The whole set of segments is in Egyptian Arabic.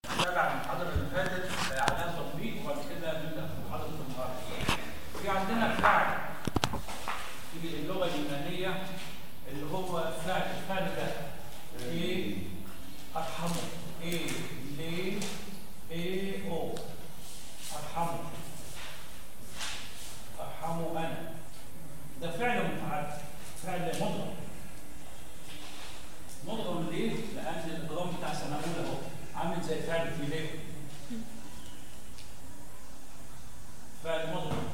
راجع المحاضرة اللي فاتت على تطبيق وبعد كده نبدأ في محاضرة النهارده. في عندنا فعل في اللغة اليونانية اللي هو فعل الفعل ده ايه ارحمه ايه ليه ايه او ارحمه ارحمه انا ده فعل متعدد فعل مضغم مضغم ليه؟ لأن الإضغام بتاع سنة أولى أهو عامل زي فعل في ليه؟ فعل مضغم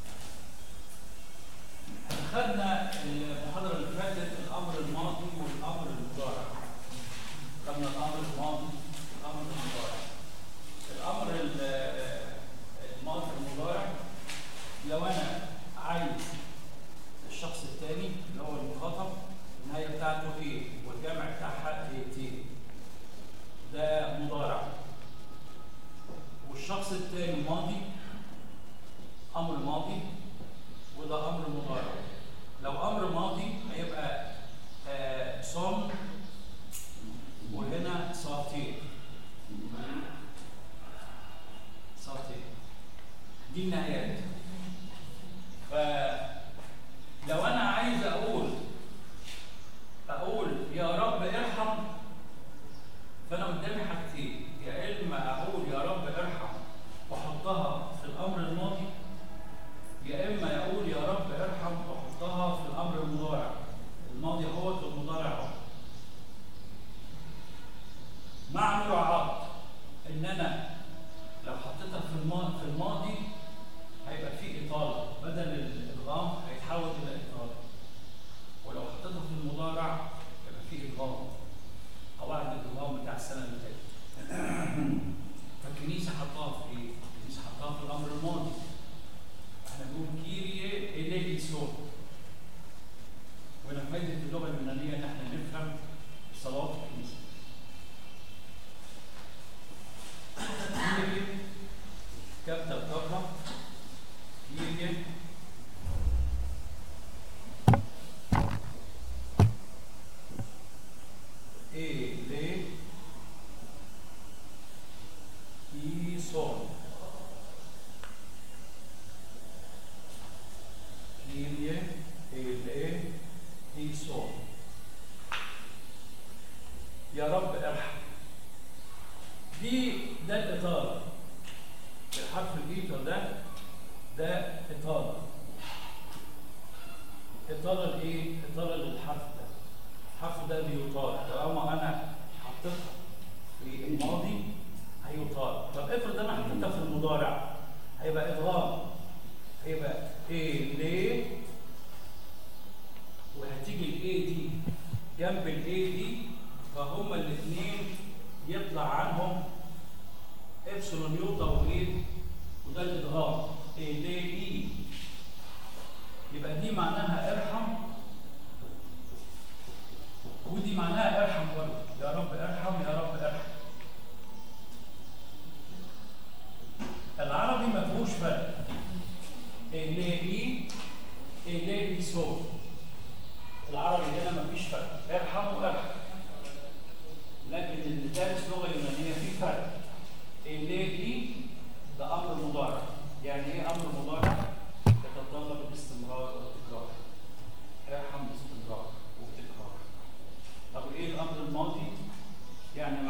خدنا المحاضرة اللي فاتت الأمر الماضي والأمر المضارع خدنا الأمر الماضي والأمر المضارع الأمر الماضي المضارع لو أنا عايز الشخص الثاني اللي هو المخاطب النهاية بتاعته ايه والجمع بتاعها ايه تي ده مضارع والشخص الثاني ماضي امر ماضي وده امر مضارع لو امر ماضي هيبقى آه صم وهنا صاتين صاتين دي النهايات فلو انا عايز اقول اقول يا رب ارحم فانا قدامي حاجتين يا اما اقول يا رب ارحم واحطها في الامر الماضي يا اما اقول يا رب ارحم واحطها في الامر المضارع الماضي هو والمضارع هو مع مراعاه ان انا لو حطيتها في الماضي في الماضي هيبقى في اطاله بدل الادغام هيتحول الى اطاله ولو حطيتها في المضارع يبقى فيه ادغام قواعد الادغام بتاع السنه اللي فاتت فالكنيسه حطاها في ايه؟ الكنيسه حطاها في الامر الماضي احنا بنقول كيريه اليسون وهنا فايده اللغه اليونانيه ان احنا نفهم صلاه الكنيسه كيريه كابتا بتقرا كيريه ele e som. Kyrie, ele e som. يا رب ارحم. دي ده الإطار. الحرف الإيتر ده ده إطالة. إطالة لإيه؟ إطالة للحرف ده. الحرف ده بيطال طالما انا حطيتها في الماضي هيطال طب افرض انا حطيتها في المضارع هيبقى ادغام هيبقى ايه ليه وهتيجي الاي دي جنب الاي دي فهما الاثنين يطلع عنهم ابسلون يوطا وايه وده الادغام ايه ليه اي يبقى دي معناها ارحم ودي معناها ارحم برضه يا رب ارحم يا رب ارحم العربي ما فيهوش فرق إلهي إلهي سو العربي هنا ما فيش فرق ارحم وارحم لكن اللي دارس لغه يونانيه في فرق إلهي ده امر مضارع يعني ايه امر مضارع؟ يتطلب الاستمرار والتكرار ارحم باستمرار وبتكرار طب ايه الامر الماضي يعني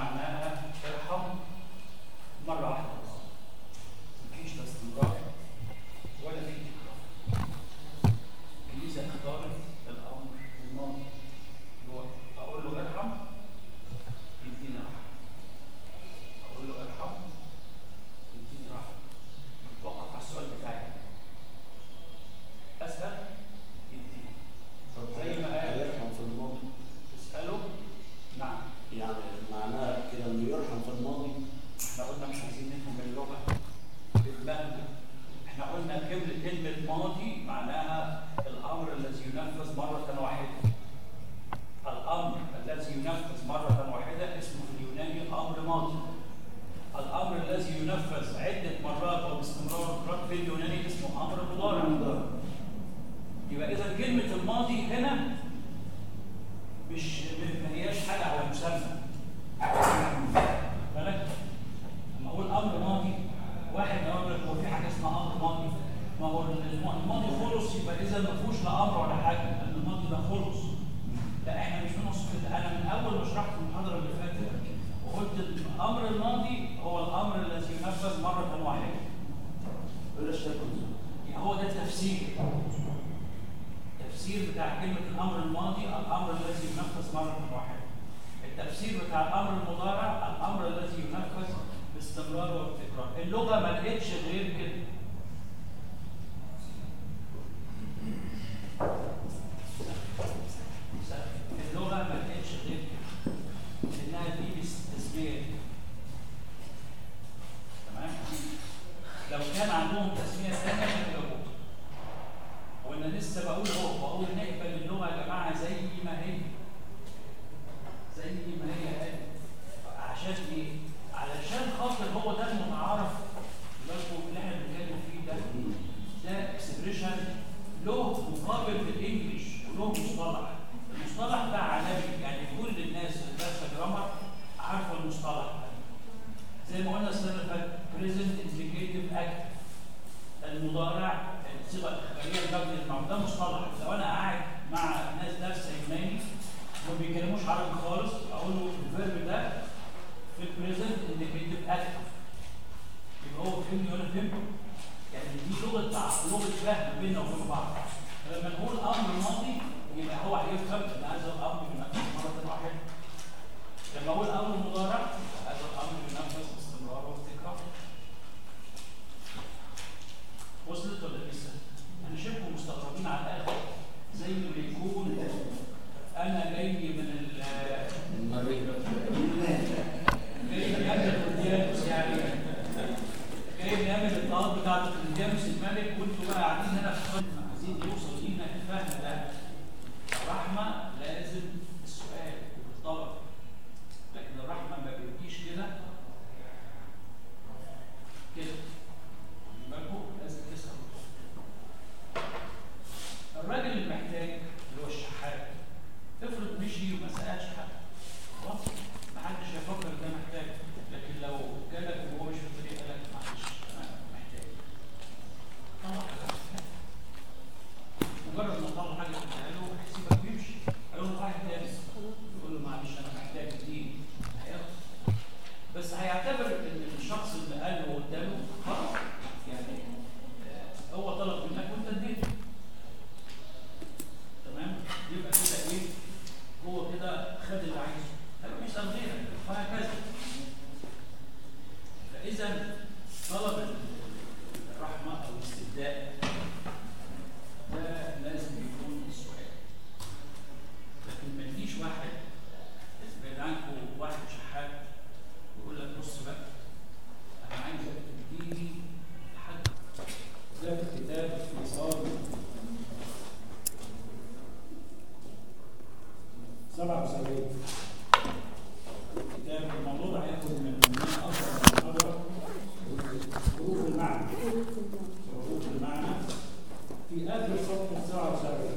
مصطلح زي ما قلنا السنه اللي فاتت بريزنت انديكيتيف اكتف المضارع الصيغه الاخباريه المبني المعمول ده مصطلح لو انا قاعد مع ناس درس يوناني ما بيتكلموش عربي خالص اقول له الفيرب ده في البريزنت انديكيتيف اكتف يبقى هو فهمني وانا فهمته يعني دي لغه تعب لغه فهم بيننا وبين بعض فلما نقول امر ماضي يبقى هو هيفهم ان هذا الامر بينفذ مره واحده لما اقول امر مضارع هذا الامر بينفذ باستمرار وبتكرار وصلت ولا لسه؟ انا شايفكم مستغربين على الاخر زي ما يكون انا جاي من ال جاي من قبل القديانوس يعني جاي نعمل الطاقات بتاعت القديانوس الملك وانتوا بقى قاعدين هنا في خط عايزين يوصل لينا الفهم ده الرحمه لازم السؤال والطلب لكن الرحمه ما بتجيش كده كده بالكم لازم تسال الراجل المحتاج اللي هو الشحات افرض مشي وما سالش حد خلاص ما حدش هيفكر ده محتاج لكن لو جالك وهو مش في الطريق قال لك معلش انا محتاج طلع مجرد ما طلع حاجه تديها له هيسيبك يمشي هيقول له واحد تاني يقول له معلش انا محتاج دي هياخد بس هيعتبر ان الشخص اللي قال له قدامه خلاص يعني آه، هو طلب منك وانت اديته تمام يبقى كده ايه هو كده خد اللي عايزه هيبقى يسال غيرك وهكذا فاذا طلب الرحمه او الاستبداء ده لازم يكون السؤال لكن ما يجيش واحد بعيد عنكم واحد شحات ويقول لك بص بقى انا عايزك تديني حد ده في الكتاب اختصار 77 الكتاب الموضوع ده هياخد من من اكثر من محاضره حروف المعنى حروف المعنى في اخر صفحه 77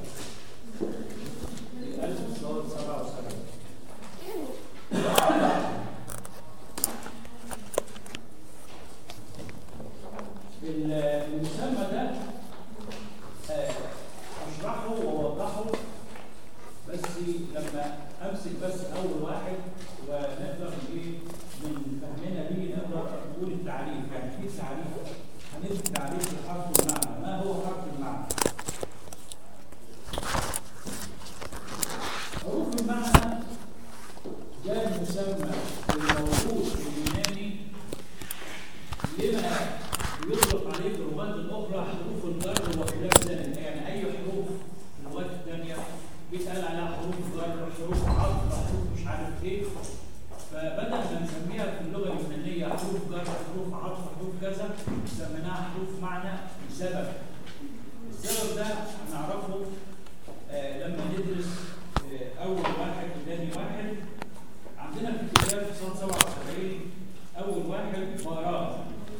في اخر صفحه 77 المسمى ده آه، اشرحه واوضحه بس لما امسك بس اول واحد ونقدر ايه من فهمنا ليه نقدر نقول التعريف يعني في تعريف هندي تعريف لحرف المعنى ما هو حرف المعنى؟ حروف المعنى ده المسمى الموجود في اليوناني لما يطلق عليه في اللغات الاخرى حروف الجر وخلاف ذلك يعني اي حروف في اللغات الثانيه بيتقال عليها حروف جر حروف عطف حروف مش عارف ايه فبدل ما نسميها في اللغه اليونانيه حروف جر حروف عطف حروف كذا سميناها حروف معنى لسبب السبب ده هنعرفه آه لما ندرس آه اول واحد وثاني واحد عندنا في الكتاب في صفحه 77 اول واحد ماراه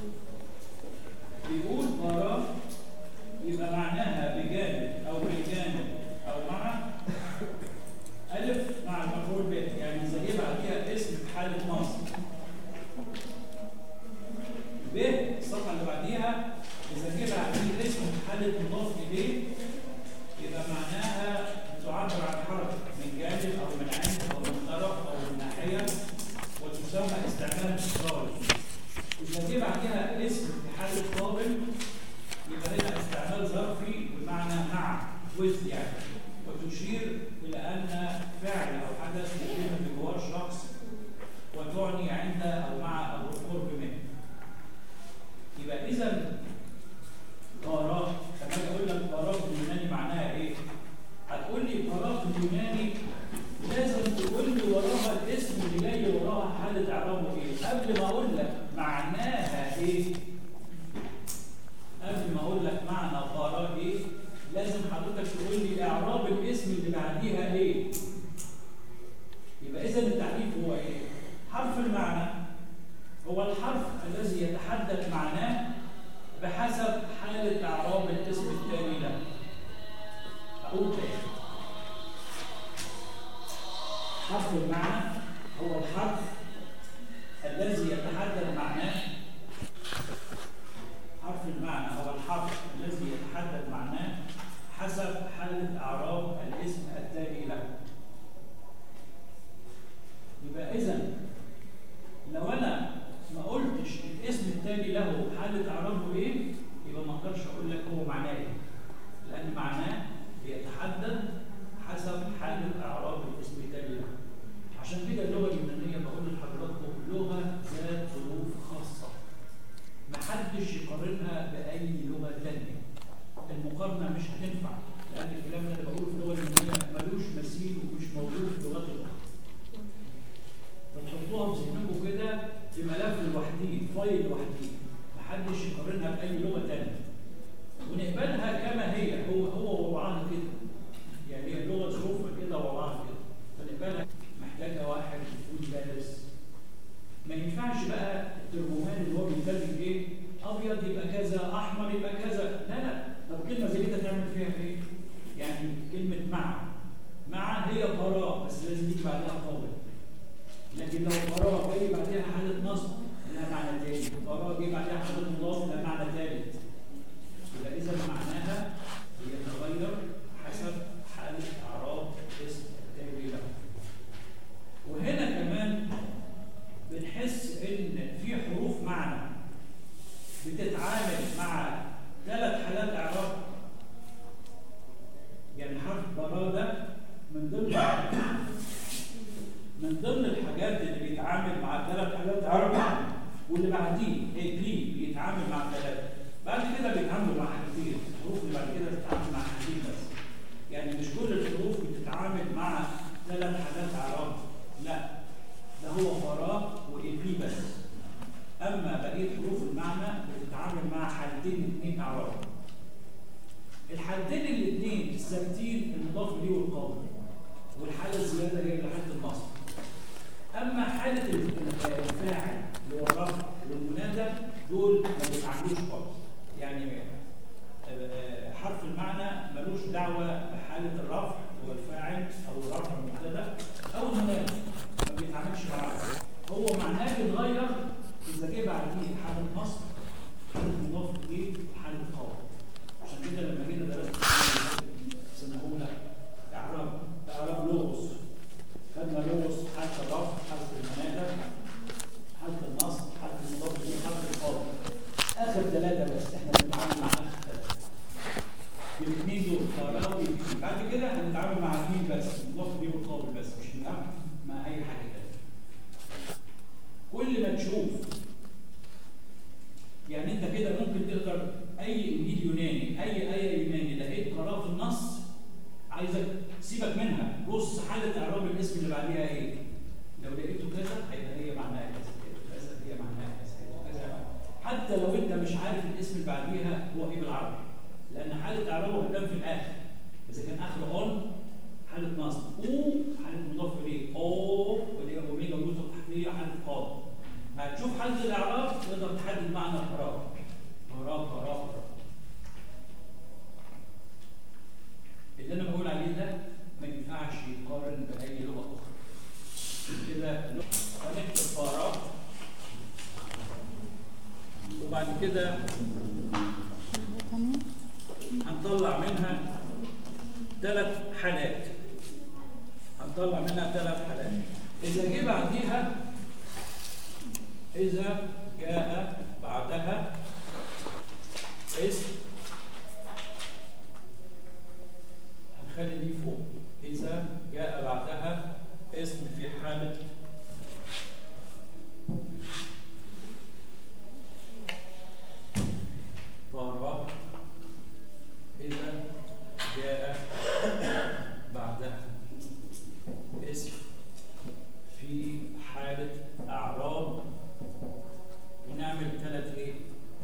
بيقول ماراه يبقى معناها بجانب او بالجانب او مع ألف مع المفعول به يعني زي بعديها اسم في حالة مصر ب الصفحة اللي بعديها إذا جه بعديه اسم في حالة مضاف إليه يبقى معناها تعبر عن حركة من جانب أو من عند أو من طرف أو من ناحية وتسمى استعمال مصدري إذا جه بعديها اسم في حالة قابل يبقى هنا استعمال ظرفي بمعنى مع with يعني وتشير إلى أن فعل أو حدث يتم بجوار شخص وتعني عند أو مع أو القرب منه. يبقى إذا قراء لما أجي أقول لك قراء باليوناني معناها إيه؟ هتقول لي قراء باليوناني لازم تقول لي وراها الاسم اللي جاي وراها حالة إعرابه إيه؟ قبل ما أقول لك معناها إيه؟ قبل ما أقول لك معنى قراء إيه؟ لازم حضرتك تقول لي اعراب الاسم اللي بعديها ايه يبقى اذا التعريف هو ايه حرف المعنى هو الحرف الذي يتحدد معناه بحسب حالة اعراب الاسم التالي له اقول تاني حرف المعنى هو الحرف الذي يتحدد معناه حرف المعنى هو الحرف الذي يتحدد معناه حسب حالة أعراب الاسم التالي له يبقى إذا لو أنا ما قلتش الاسم التالي له حالة أعرابه إيه يبقى ما أقدرش أقول لك هو معناه إيه لأن معناه بيتحدد حسب حالة أعراب الاسم التالي له عشان كده اللغة اليونانية بقول لحضراتكم لغة ذات ظروف خاصة محدش يقارنها بأي لغة تانية المقارنة مش هتنفع لأن الكلام اللي بقوله في اللغة اليونانية ملوش مثيل ومش موجود في اللغات الأخرى فتحطوها في ذهنكم كده في ملف لوحديه فايل لوحديه محدش يقارنها بأي لغة تانية ونقبلها كما هي هو هو وضعها كده يعني هي اللغة ظروفها كده وضعها كده فنقبلها محتاجة واحد يكون دارس ما ينفعش بقى الترجمان اللي هو بيترجم ايه ابيض يبقى كذا احمر يبقى كذا لا لا طب كلمه زي كده تعمل فيها ايه يعني كلمه مع مع هي قراء بس لازم يجي بعدها قول لكن لو قراء جاي بعدها حاله نصب لها معنى تاني قراء جاي بعدها حاله مضاف لها معنى ثالث يبقى اذا معناها بيتغير حسب حاله اعراب اسم التالي له وهنا كمان بنحس ان في حروف معنى بتتعامل مع ثلاث حالات اعراب يعني حرف براء ده من ضمن من ضمن الحاجات اللي بيتعامل مع ثلاث حالات اعراب واللي بعديه اي بي بيتعامل مع ثلاثه بعد كده بيتعاملوا مع حاجتين الحروف اللي بعد كده بتتعامل مع حاجتين بس يعني مش كل الحروف بتتعامل مع ثلاث حالات اعراب لا ده هو فراغ واي بي بس اما بقيه حروف المعنى بتتعامل مع حالتين اثنين اعراب الحالتين الاثنين الثابتين المضاف اليه والقول والحاله الزياده هي حاله النصب اما حاله الفاعل اللي هو الرفع والمنادى دول ما بيتعاملوش خالص يعني حرف المعنى ملوش دعوه بحاله الرفع والفاعل او الرفع المبتدا او المنادى ما بيتعاملش معاه هو معناه بيتغير اذا جه بعديه حاله نصب حاله مضاف اليه وحاله قول عشان كده لما جينا درسنا سنه اولى اعراب اعراب لغز خدنا لغز حاله الرفع حاله المنادى حاله النصب حاله المضاف اليه حاله القول اخر ثلاثه بس احنا بنتعامل مع اخر ثلاثه الاثنين دول قراءه بعد كده هنتعامل مع اثنين بس المضاف اليه والقول بس مش هنتعامل مع اي حاجه تانية كل ما تشوف يعني انت كده ممكن تقدر اي انجيل يوناني اي ايه يوناني لقيت قراءه في النص عايزك سيبك منها بص حاله اعراب الاسم اللي بعديها ايه لو لقيته كذا هيبقى هي معناها كذا كذا هي معناها كذا كذا حتى لو انت مش عارف الاسم اللي بعديها هو ايه بالعربي لان حاله اعرابه هتبان في الاخر اذا كان اخره اون حالة نصب او حالة مضاف اليه او ودي اوميجا وجوز التحتية حالة قاضي هتشوف حالة الاعراب تقدر تحدد معنى القراءة قراءة قراءة قراءة اللي انا بقول عليه ده ما ينفعش يقارن باي لغة اخرى كده هنكتب قراءة وبعد كده هنطلع منها ثلاث حالات هنطلع منها ثلاث حالات إذا جه بعديها إذا جاء بعدها اسم هنخلي دي فوق إذا جاء بعدها اسم في حالة فراغ إذا جاء بعدها اسم في حالة أعراب ونعمل ثلاث إيه؟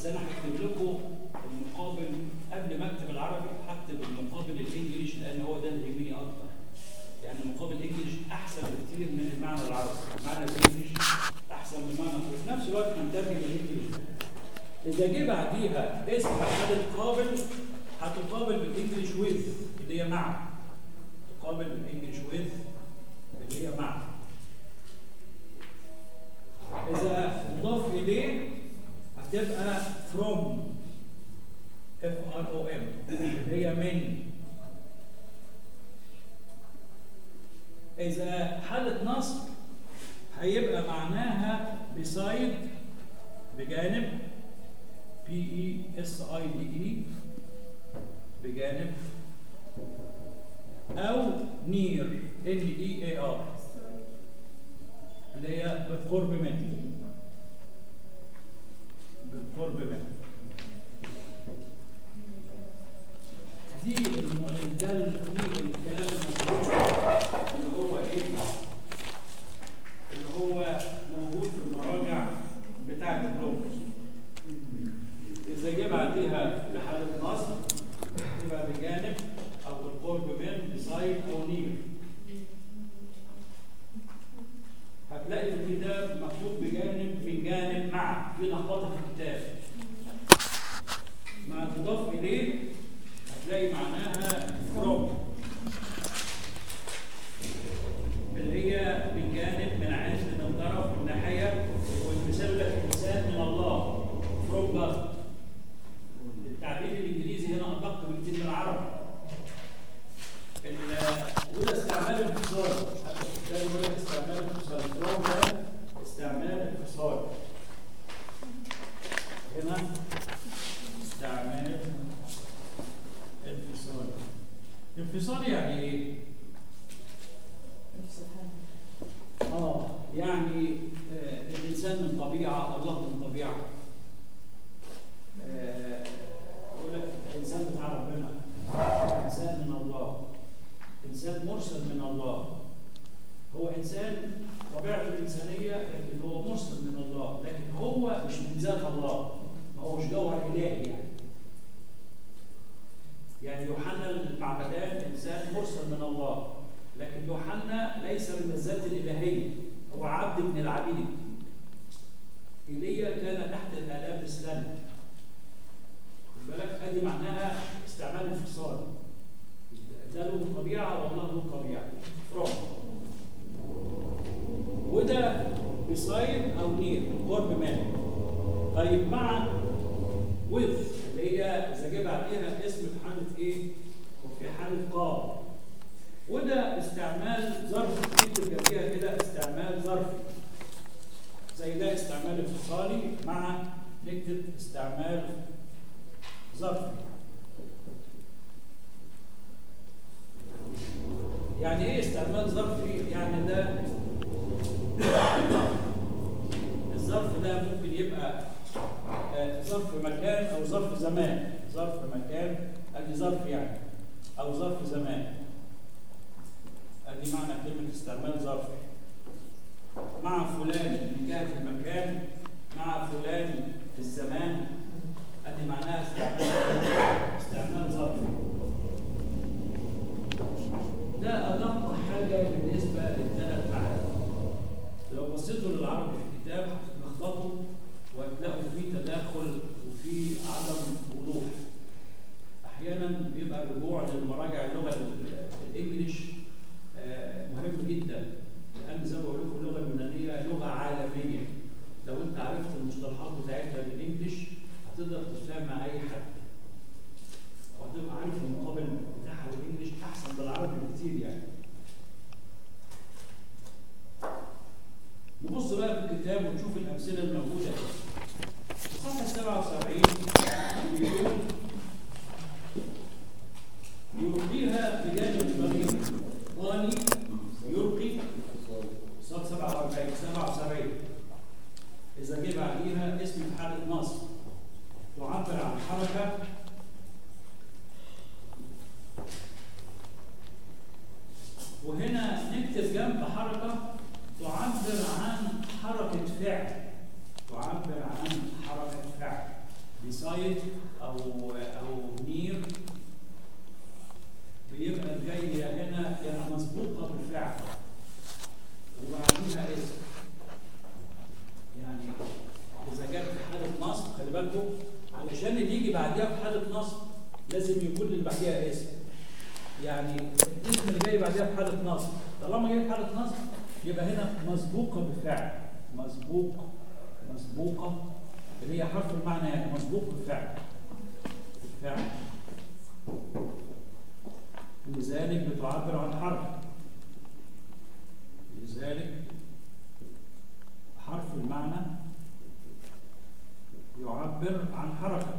انا هكتب لكم المقابل قبل ما اكتب العربي هكتب المقابل الانجليش لان هو ده اللي يهمني اكتر يعني المقابل الانجليش احسن بكتير من المعنى العربي المعنى الانجليش احسن من المعنى وفي نفس الوقت هنترجم الانجليش اذا جه بعديها اسم حاله قابل هتقابل بالانجليش ويز اللي هي مع تقابل بالانجليش ويز اللي هي مع اذا مضاف اليه هتبقى from F R O M اللي هي من إذا حالة نصب هيبقى معناها beside بجانب P E S I D E بجانب أو near N E A R اللي هي بالقرب منه بالقرب منه دي الم- ده ال- دي الكلام المفروض اللي هو ايه اللي هو موجود في المراجع بتاعت اللغه اذا جه بعديها بحاله نصب تبقى بجانب او بالقرب من بسايد او نير هتلاقي في الكتاب مكتوب بجانب من جانب مع في لخبطه في الكتاب مع تضاف اليه هتلاقي معناها from اللي هي من جانب من عند من طرف من ناحيه والمثال لك انسان من الله from God التعبير الانجليزي هنا ادق بكتير من العربي ال- وده استعمال انفصال ده بيقول لك استعمال انفصال from ده استعمال انفصال هنا استعمال انفصال انفصال يعني ايه؟ اه يعني آه الانسان من طبيعه الله من طبيعه آه، يقول لك الانسان بتاع ربنا انسان من الله انسان مرسل من الله هو انسان طبيعته الانسانيه لكن هو مرسل من الله لكن هو مش من ذات الله ما هو مش جوهر الهي يعني يعني يوحنا المعمدان انسان مرسل من الله لكن يوحنا ليس من الذات الالهيه هو عبد من العبيد ايليا كان تحت الالام الاسلامي خد بالك ادي معناها استعمال انفصال ده له طبيعه والله له طبيعه from وده بسايد او نير قرب منه طيب مع with اللي هي اذا جه بعديها اسم في حاله ايه؟ وفي حاله قاب وده استعمال ظرف نكتب جنبيها كده استعمال ظرفي زي ده استعمال انفصالي مع نكتب استعمال ظرفي يعني ايه استعمال ظرفي؟ يعني ده الظرف ده ممكن يبقى آه، ظرف مكان او ظرف زمان ظرف مكان ادي ظرف يعني او ظرف زمان ادي معنى كلمه استعمال ظرفي مع فلان من جهه المكان مع فلان في الزمان ادي معناها استعمال استعمال ظرفي ده ادق حاجه بالنسبه للثلاث معاني لو بصيتوا للعربي في الكتاب هتلخبطوا وهتلاقوا فيه تداخل وفي عدم وضوح احيانا بيبقى الرجوع للمراجع اللغه ال- الانجليش آه، مهم جدا لان زي ما بقول لكم اللغه اليونانيه لغه عالميه لو انت عرفت المصطلحات بتاعتها بالانجليش هتقدر تتفاهم مع اي حد وهتبقى عارف المقابل بتاعها بالانجليش احسن بالعربي بكتير يعني نبص بقى في الكتاب ونشوف الامثله الموجوده في صفحه 77 بيقول يلقيها بجانب الضمير ضاني يلقي صاد 47 77 اذا جه بعديها اسم في حاله نصب تعبر عن حركه وهنا نكتب جنب حركه تعبر عن حركه فعل تعبر عن حركه فعل beside او او near بيبقى الجاية هنا يعني مسبوقة بالفعل وبعديها اسم يعني إذا جت في حالة نصب خلي بالكم علشان اللي يجي بعديها في حالة نصب لازم يكون اللي بعديها اسم يعني الاسم اللي جاي بعديها في حالة نصب طالما جاي في حالة نصب يبقى هنا مسبوقة بالفعل مسبوق مسبوقة اللي هي حرف المعنى يعني مسبوق بالفعل بالفعل لذلك بتعبر عن حرف لذلك حرف المعنى يعبر عن حركة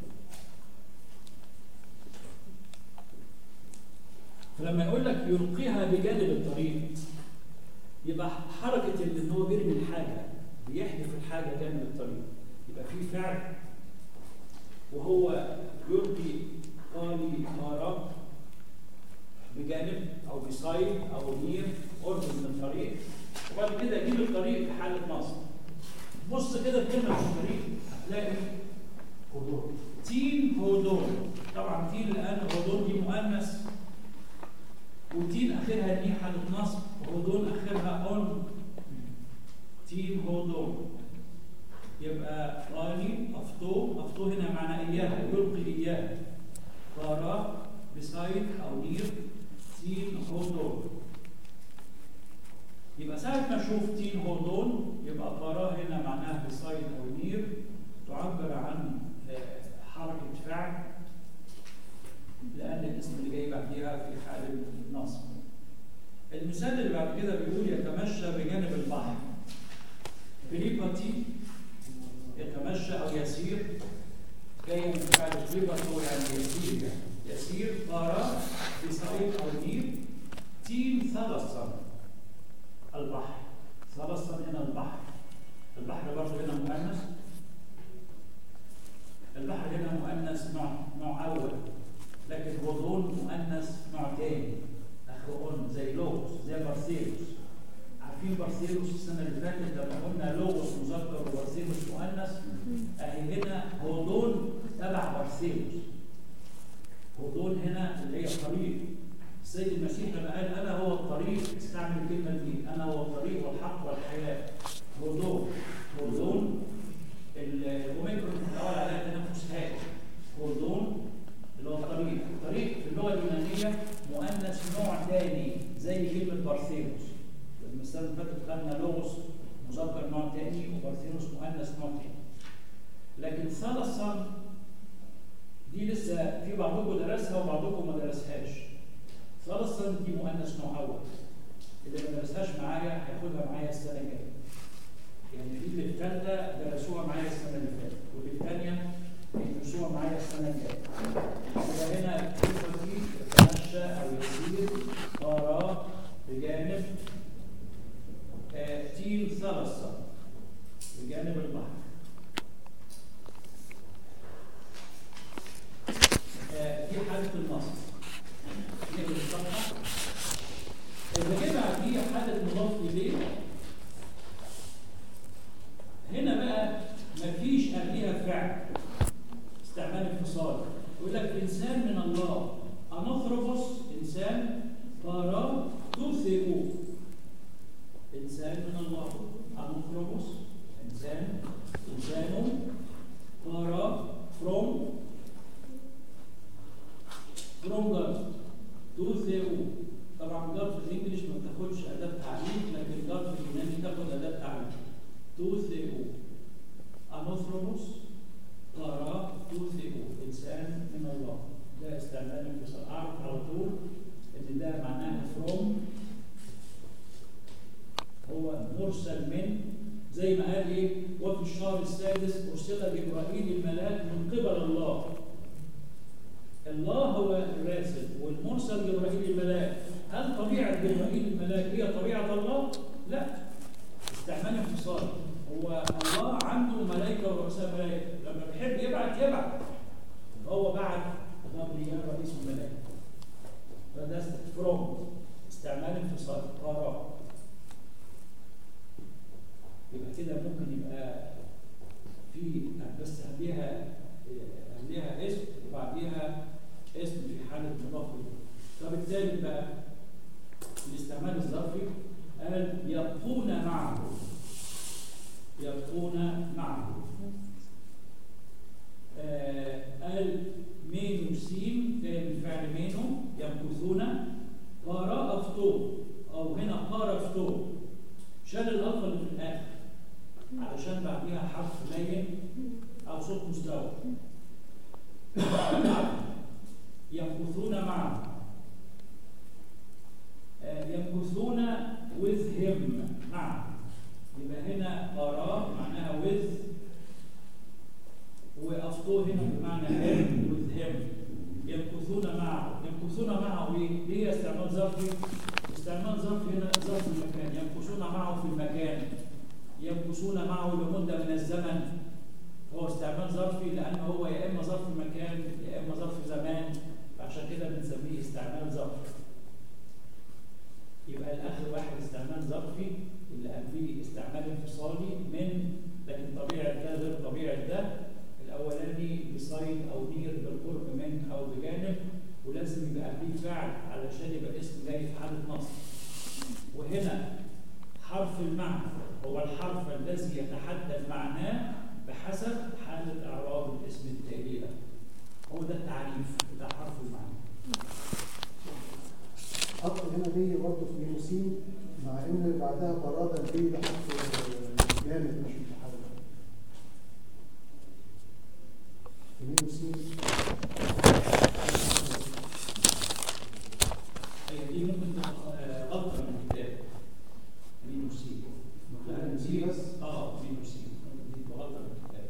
فلما يقول لك يلقيها بجانب الطريق يبقى حركة اللي هو بيرمي الحاجة بيحدف الحاجة جانب الطريق يبقى في فعل وهو يلقي قالي قارب بجانب او بسايد او نير قرب من الطريق وبعد كده اجيب الطريق في حاله نصب بص كده الكلمه في الطريق هتلاقي هدون تين هدون طبعا تين الان هدون دي مؤنث وتين اخرها دي حاله نصب هدون اخرها اون تين هدون يبقى قالي افطو افطو هنا معنى اياها يلقي اياها قارا بسايد او نير تين هودون يبقى ساعة ما اشوف تين هودون يبقى قراه هنا معناها بسايد او نير تعبر عن حركة فعل لأن الاسم اللي جاي بعديها في حال النصب. المثال اللي بعد كده بيقول يتمشى بجانب البحر. بريباتي يتمشى أو يسير جاي من فعل بريباتو يعني يسير يعني. يسير قارة بصعيد أو نيل تين ثلثا البحر ثلثا هنا البحر البحر برضه هنا مؤنث البحر هنا مؤنث نوع نوع أول لكن غضون مؤنث نوع تاني أخرون زي لوغوس زي بارسيروس عارفين بارسيروس السنة اللي فاتت لما قلنا لوغوس مذكر وبارسيروس مؤنث أهي هنا غضون تبع بارسيروس ودول هنا اللي هي الطريق السيد المسيح لما قال انا هو الطريق استعمل الكلمه دي انا هو الطريق والحق والحياه ودول ودول الاوميكرون في الاول عليها تنفس هائل ودول اللي هو الطريق الطريق في اللغه اليونانيه مؤنث نوع ثاني زي كلمه بارثيروس المثال اللي فاتت خدنا لوغوس مذكر نوع ثاني وبارثيروس مؤنث نوع ثاني لكن ثالثا دي لسه في بعضكم درسها وبعضكم ما درسهاش ثالثا دي مؤنث نوع اول اللي ما درسهاش معايا هياخدها معايا السنه الجايه يعني في اللي في ثالثه درسوها معايا السنه اللي فاتت واللي في ثانيه يدرسوها معايا السنه الجايه يبقى هنا دي يتمشى او يسير طارا بجانب آه تين ثالثا بجانب البحر دي حالة النصب هي الصفحة اللي جه بعديه حالة مضاف إليه هنا بقى مفيش قبليها فعل استعمال انفصال يقول لك إنسان من الله أنثروبوس إنسان بارا توثيقو إنسان من الله أنثروبوس إنسان إنسان بارا فروم فروم جارد تو ثيرو طبعا جارد في الانجليش ما بتاخدش اداه تعليم لكن جارد في اليوناني تاخد اداه تعليم تو ثيرو انوثروبوس قرا تو ثيرو انسان من الله ده استعمال انفصال اعرف على طول ان ده معناه فروم هو مرسل من زي ما قال ايه وفي الشهر السادس ارسل جبرائيل الملاك من قبل الله الله هو الراسل والمرسل جبرائيل الملاك هل طبيعة جبرائيل الملاك هي طبيعة الله؟ لا استعمال انفصال هو الله عنده ملائكة ورؤساء ملائكة لما بيحب يبعت يبعت هو بعت غبريال رئيس الملائكة فده فروم استعمال انفصال قرار يبقى كده ممكن يبقى في بس قبلها قبلها اسم وبعديها اسم في حالة مضاف إليه. طب الثالث بقى الاستعمال الظرفي قال يبقون معه يبقون معه آه قال مينو سين جاي من فعل مينو يمكثون قارا افتو او هنا قارا افتو شال الالفا اللي في الاخر علشان بعديها حرف لين او صوت مستوى يمكثون معه آه، يمكثون with him معه يبقى هنا قرار معناها with وأفطو هنا بمعنى him with him يمكثون معه يمكثون معه ايه؟ ليه استعمال ظرفي؟ استعمال ظرفي هنا ظرف المكان يمكثون معه في المكان يمكثون معه لمدة من الزمن هو استعمال ظرفي لأن هو يا إما ظرف مكان يا إما ظرف زمان عشان كده بنسميه استعمال ظرفي يبقى الاخر واحد استعمال ظرفي اللي قبليه استعمال انفصالي من لكن طبيعه ده غير طبيعه ده الاولاني بصيد او نير بالقرب من او بجانب ولازم يبقى قبليه فعل علشان يبقى اسم جاي في حاله نصب وهنا حرف المعنى هو الحرف الذي يتحدد معناه بحسب حاله اعراب الاسم التالي ده هو ده التعريف بتاع حرف المعنى حط هنا دي برضه في مينوسين مع ان اللي بعدها برادة البي ده حط جامد مش متحرك في مينوسين هي دي ممكن تبقى آه، غلطه من الكتاب مينوسين لا مينوسين بس؟ اه مينوسين دي تبقى غلطه من الكتاب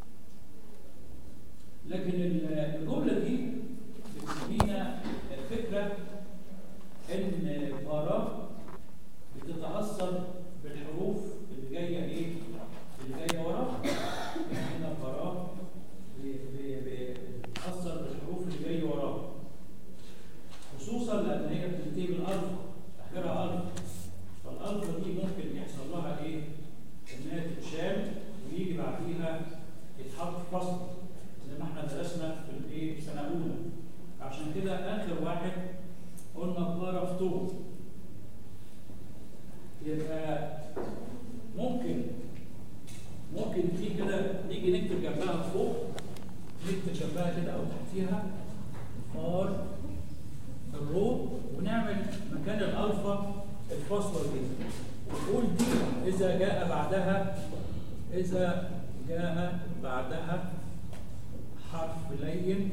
لكن ال- الجمله دي بتدينا فكره ان بارا بتتاثر بالحروف اللي جايه ايه؟ اللي جايه وراها يعني هنا بارا ب- ب- ب- بتتاثر بالحروف اللي جايه وراها خصوصا لان هي بتنتهي بالالفا اخرها الفا فالالفا دي ممكن يحصل لها ايه؟ انها تتشال ويجي بعديها يتحط فصل زي ما احنا درسنا في الايه؟ في سنه اولى عشان كده اخر واحد قلنا بارفتو يبقى ممكن ممكن في كده نيجي نكتب جنبها فوق نكتب جنبها كده او تحتيها فار الرو ونعمل مكان الالفا الفاصله دي ونقول دي اذا جاء بعدها اذا جاء بعدها حرف لين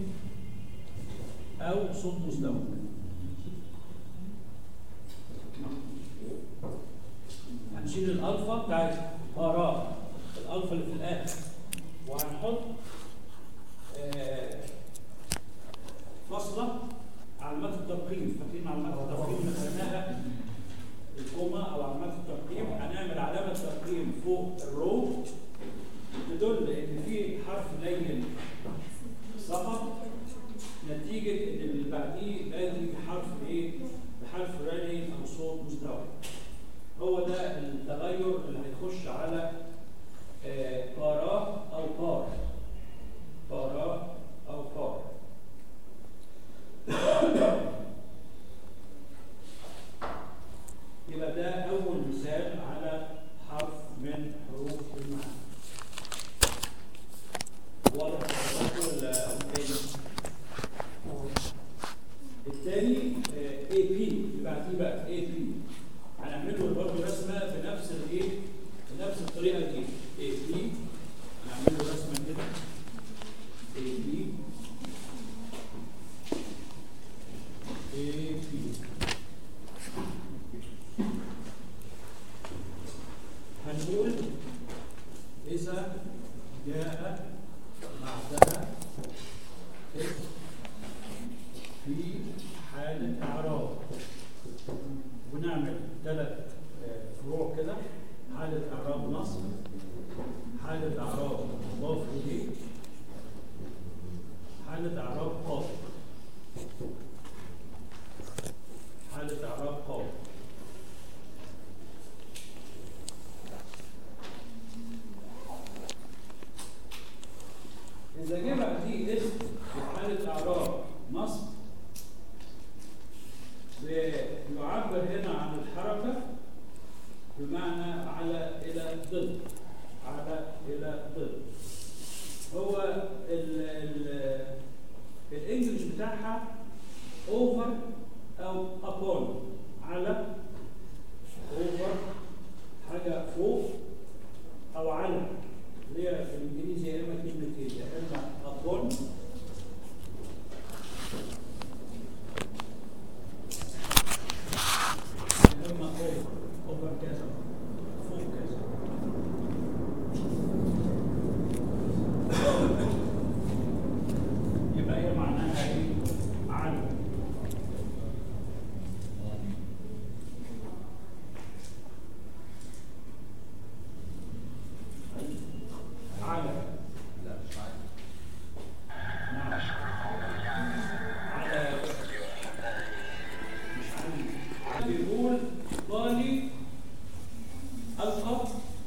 او صوت مزدوج هنشيل الالفا بتاعت اراء الالفا اللي في الاخر وهنحط آه، فاصله علامات الترقيم فاكرين علامات الترقيم اللي خدناها الكوما او علامات الترقيم هنعمل علامه ترقيم فوق الرو تدل ان في حرف لين سقط نتيجه ان اللي بعديه بادي بحرف ايه؟ بحرف رالي او صوت مستوى. هو ده التغير اللي هيخش على آه، قارا او قار. قارا او قار. يبقى ده أول مثال على حرف من حروف المعنى. واضح ولا ولا إيه؟ بقى دي اسم في حالة إعراب نصب ويعبر هنا عن الحركة بمعنى على إلى ضد على إلى ضد هو ال ال الانجليش بتاعها اوفر او upon على اوفر حاجه فوق او على اللي هي في الانجليزي يا اما كلمتين يا اما upon يا اما اوفر اوفر كذا فوق كذا يبقى هي معناها ايه؟ على على لا مش عارف نعم على مش علي بيقول طالي ألقى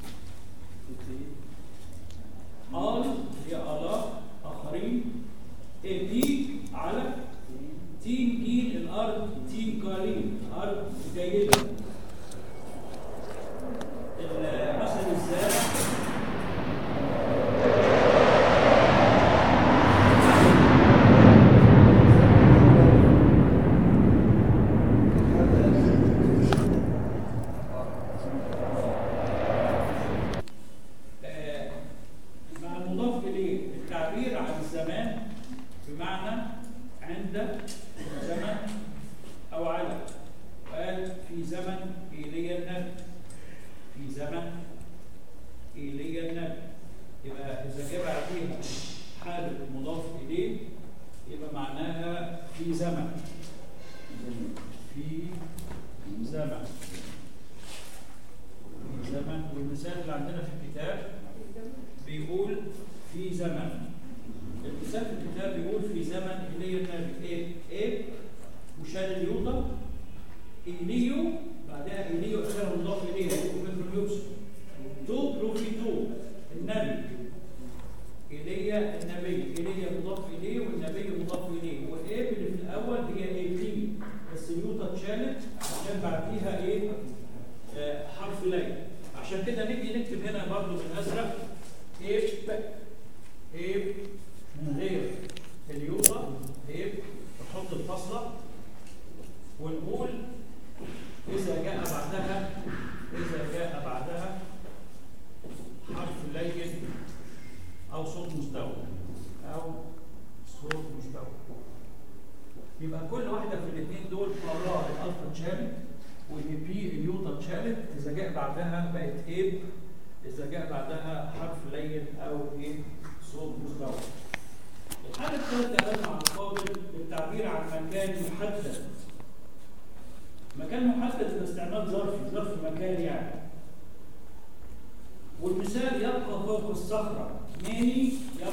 آل هي آلاف آخرين بي على تيم جيل الأرض تيم قليل أرض جيدة ال- مثل الزارع آه، مع المضاف إليه التعبير عن الزمان بمعنى عند زمن أو على قال في زمن إيليا النبي في زمن إيليا النبي يبقى إذا جه بعديها حال المضاف إليه يبقى معناها في زمن في زمن في زمن والمثال اللي عندنا في الكتاب بيقول في زمن المثال في الكتاب بيقول في زمن ايليا النبي ايه ايه وشال اليوطا ايليو بعدها ايليو اخرها مضاف اليه مثل يوسف تو بروفي تو النبي ايليا النبي ايليا مضاف اليه والنبي مضاف اليه وايه اللي في الاول هي ايه بس اليوطا اتشالت عشان بعديها ايه آه، حرف لي عشان كده نيجي نكتب هنا برضو بالازرق ايه ايه من غير اليوطا ايه نحط الفاصله ونقول اذا جاء بعدها اذا جاء بعدها حرف لين او صوت مستوى او صوت مستوى يبقى كل واحده في الاثنين دول مرات الالفا اتشالت والاي بي اليوتا اتشالت اذا جاء بعدها بقت ايب اذا جاء بعدها حرف لين او ايه صوت مستوى الحاله الثالثه قال مع القابل للتعبير عن مكان محدد مكان محدد باستعمال ظرفي ظرف مكان يعني والمثال يبقى فوق الصخره ماني يبقى